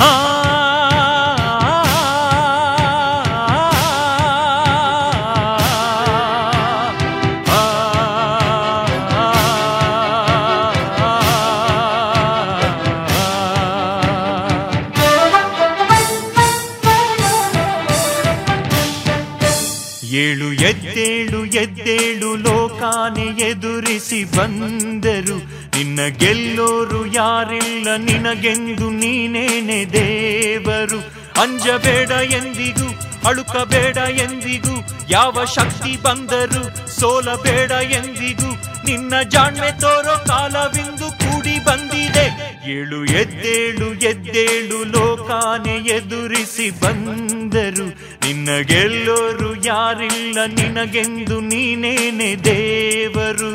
ಆ ಏಳು ಎದ್ದೇಳು ಎದ್ದೇಳು ಲೋಕಾನೆ ಎದುರಿಸಿ ಬಂದರು ನಿನ್ನ ಗೆಲ್ಲೋರು ಯಾರಿಲ್ಲ ನಿನಗೆಂದು ನೀನೇನೆ ದೇವರು ಅಂಜಬೇಡ ಎಂದಿಗೂ ಅಳುಕಬೇಡ ಎಂದಿಗೂ ಯಾವ ಶಕ್ತಿ ಬಂದರು ಸೋಲಬೇಡ ಎಂದಿಗೂ ನಿನ್ನ ಜಾಣ್ಮೆ ತೋರೋ ಕಾಲವಿಂದು ಕೂಡಿ ಬಂದಿದೆ ಏಳು ಎದ್ದೇಳು ಎದ್ದೇಳು ಲೋಕಾನೆ ಎದುರಿಸಿ ಬಂದರು ನಿನ್ನ ಗೆಲ್ಲೋರು ಯಾರಿಲ್ಲ ನಿನಗೆಂದು ನೀನೇನೆ ದೇವರು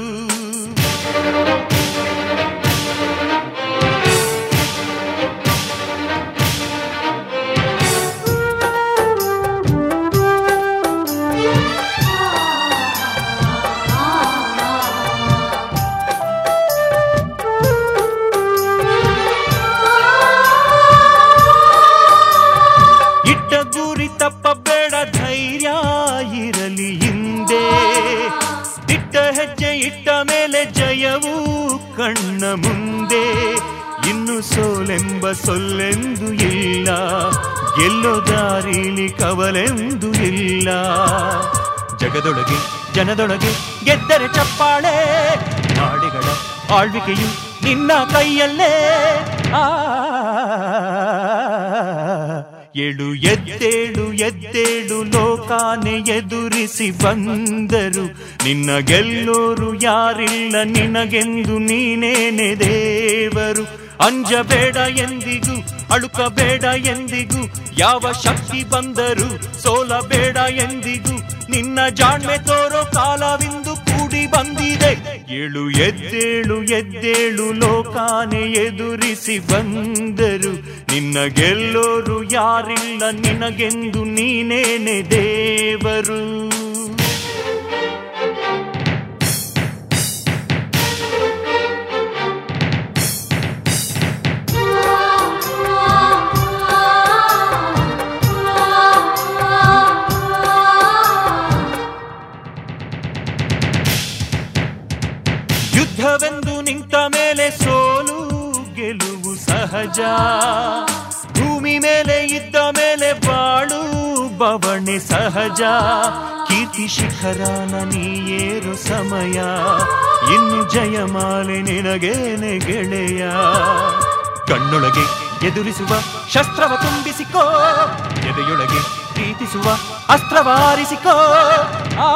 ಇಟ್ಟ ಗುರಿ ತಪ್ಪಬೇಡ ಧೈರ್ಯ ಇರಲಿ ಹಿಂದೆ ಇಟ್ಟ ಹೆಜ್ಜೆ ಇಟ್ಟ ಮೇಲೆ ಜಯವು ಕಣ್ಣ ಮುಂದೆ ಇನ್ನು ಸೋಲೆಂಬ ಸೊಲ್ಲೆಂದು ಇಲ್ಲ ಗೆಲ್ಲೋ ದಾರಿಲಿ ಕವಲೆಂದು ಇಲ್ಲ ಜಗದೊಳಗೆ ಜನದೊಳಗೆ ಗೆದ್ದರೆ ಚಪ್ಪಾಳೆ ನಾಡಿಗಳ ಆಳ್ವಿಕೆಯು ನಿನ್ನ ಕೈಯಲ್ಲೇ ಆ ಏಳು ಎದ್ದೇಳು ಎದ್ದೇಳು ಲೋಕಾನೆ ಎದುರಿಸಿ ಬಂದರು ನಿನ್ನ ಗೆಲ್ಲೋರು ಯಾರಿಲ್ಲ ನಿನಗೆಂದು ನೀನೇನೆ ದೇವರು ಅಂಜಬೇಡ ಎಂದಿಗೂ ಅಳುಕಬೇಡ ಎಂದಿಗೂ ಯಾವ ಶಕ್ತಿ ಬಂದರು ಸೋಲಬೇಡ ಎಂದಿಗೂ ನಿನ್ನ ಜಾಣ್ಮೆ ತೋರೋ ಕಾಲವಿಂದು ಕೂಡಿ ಬಂದಿದೆ ಏಳು ಎದ್ದೇಳು ಎದ್ದೇಳು ಲೋಕಾನೆ ಎದುರಿಸಿ ಬಂದರು ನಿನ್ನ ಗೆಲ್ಲೋರು ಯಾರಿಲ್ಲ ನಿನಗೆಂದು ನೀನೇನೆ ದೇವರು ಯುದ್ಧವೆಂದು ನಿಂತ ಮೇಲೆ ಸೋಲು ಗೆಲುವು ಸಹಜ ಭೂಮಿ ಮೇಲೆ ಇದ್ದ ಮೇಲೆ ಬಾಳು ಬವಣೆ ಸಹಜ ಕೀರ್ತಿ ಶಿಖರಾನ ನೀಯೇರು ಸಮಯ ಇನ್ನು ಜಯಮಾಲೆ ನಿನಗೇನೆ ಗೆಳೆಯ ಕಣ್ಣೊಳಗೆ ಎದುರಿಸುವ ಶಸ್ತ್ರವ ತುಂಬಿಸಿಕೋ ಎದೆಯೊಳಗೆ ಪ್ರೀತಿಸುವ ಅಸ್ತ್ರವ ಆರಿಸಿಕೋ ಆ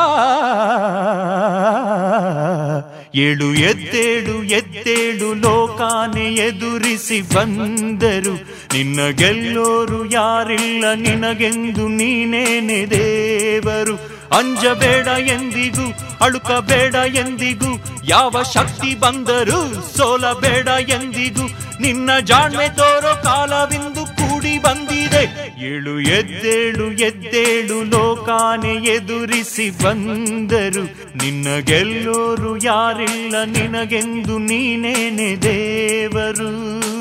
ಏಳು ಎದ್ದೇಳು ಎದ್ದೇಳು ಲೋಕಾನೆ ಎದುರಿಸಿ ಬಂದರು ನಿನ್ನ ಗೆಲ್ಲೋರು ಯಾರಿಲ್ಲ ನಿನಗೆಂದು ನೀನೇನೆ ದೇವರು ಅಂಜಬೇಡ ಎಂದಿಗೂ ಅಳುಕಬೇಡ ಎಂದಿಗೂ ಯಾವ ಶಕ್ತಿ ಬಂದರು ಸೋಲಬೇಡ ಎಂದಿಗೂ ನಿನ್ನ ಜಾಣ್ಮೆ ತೋರೋ ಕಾಲವಿಂದು ಕೂಡಿ ಬಂದಿದೆ ಏಳು ಎದ್ದೇಳು ಎದ್ದೇಳು ಲೋಕಾನೆ ಎದುರಿಸಿ ಬಂದರು ನಿನ್ನ ಗೆಲ್ಲೋರು ಯಾರಿಲ್ಲ ನಿನಗೆಂದು ನೀನೇನೆ ದೇವರು